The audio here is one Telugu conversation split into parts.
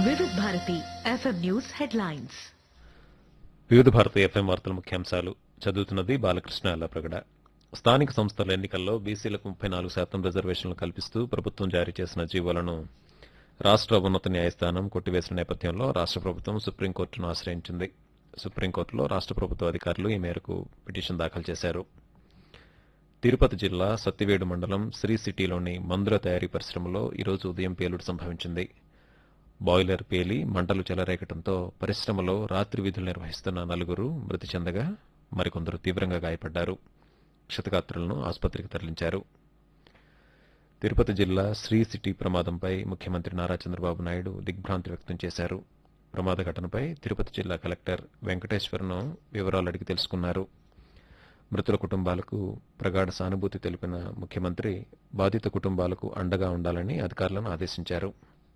వివిధ భారతి ఎఫ్ఎం న్యూస్ హెడ్లైన్స్ వివిధ భారత ఎఫ్ఎం వార్తల ముఖ్యాంశాలు చదువుతున్నది బాలకృష్ణ అల్లప్రగడ స్థానిక సంస్థల ఎన్నికల్లో బీసీలకు ముప్పై నాలుగు శాతం రిజర్వేషన్లు కల్పిస్తూ ప్రభుత్వం జారీ చేసిన జీవోలను రాష్ట్ర ఉన్నత న్యాయస్థానం కొట్టివేసిన నేపథ్యంలో రాష్ట్ర ప్రభుత్వం సుప్రీంకోర్టును ఆశ్రయించింది సుప్రీంకోర్టులో రాష్ట్ర ప్రభుత్వ అధికారులు ఈ మేరకు పిటిషన్ దాఖలు చేశారు తిరుపతి జిల్లా సత్తివేడు మండలం శ్రీ సిటీలోని మందుల తయారీ పరిశ్రమలో ఈరోజు ఉదయం పేలుడు సంభవించింది బాయిలర్ పేలి మంటలు చెలరేగటంతో పరిశ్రమలో రాత్రి విధులు నిర్వహిస్తున్న నలుగురు మృతి చెందగా మరికొందరు తీవ్రంగా గాయపడ్డారు క్షతగాత్రులను ఆసుపత్రికి తరలించారు తిరుపతి జిల్లా శ్రీ సిటీ ప్రమాదంపై ముఖ్యమంత్రి నారా చంద్రబాబు నాయుడు దిగ్భ్రాంతి వ్యక్తం చేశారు ప్రమాద ఘటనపై తిరుపతి జిల్లా కలెక్టర్ వెంకటేశ్వరను వివరాలు అడిగి తెలుసుకున్నారు మృతుల కుటుంబాలకు ప్రగాఢ సానుభూతి తెలిపిన ముఖ్యమంత్రి బాధిత కుటుంబాలకు అండగా ఉండాలని అధికారులను ఆదేశించారు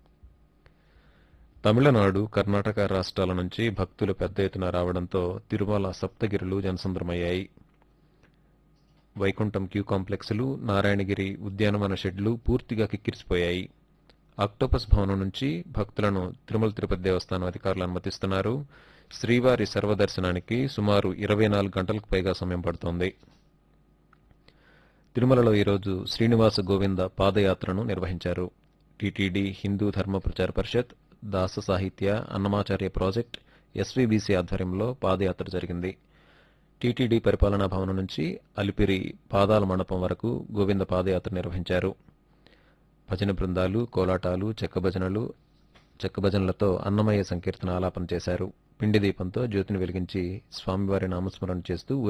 తమిళనాడు కర్ణాటక రాష్ట్రాల నుంచి భక్తులు పెద్ద ఎత్తున రావడంతో తిరుమల సప్తగిరులు జనసంద్రమయ్యాయి వైకుంఠం క్యూ కాంప్లెక్స్లు నారాయణగిరి ఉద్యానవన షెడ్లు పూర్తిగా కిక్కిరిసిపోయాయి ఆక్టోపస్ భవనం నుంచి భక్తులను తిరుమల తిరుపతి దేవస్థానం అధికారులు అనుమతిస్తున్నారు శ్రీవారి సర్వదర్శనానికి సుమారు ఇరవై నాలుగు గంటలకు పైగా సమయం పడుతోంది తిరుమలలో ఈరోజు శ్రీనివాస గోవింద పాదయాత్రను నిర్వహించారు టీటీడీ హిందూ ధర్మ ప్రచార పరిషత్ దాస సాహిత్య అన్నమాచార్య ప్రాజెక్ట్ ఎస్వీబీసీ ఆధ్వర్యంలో పాదయాత్ర జరిగింది టీటీడీ పరిపాలనా భవనం నుంచి అలిపిరి పాదాల మండపం వరకు గోవింద పాదయాత్ర నిర్వహించారు భజన బృందాలు కోలాటాలు చెక్క భజనలు చెక్క భజనలతో అన్నమయ్య సంకీర్తన ఆలాపన చేశారు పిండి దీపంతో జ్యోతిని వెలిగించి స్వామివారి నామస్మరణ చేస్తూ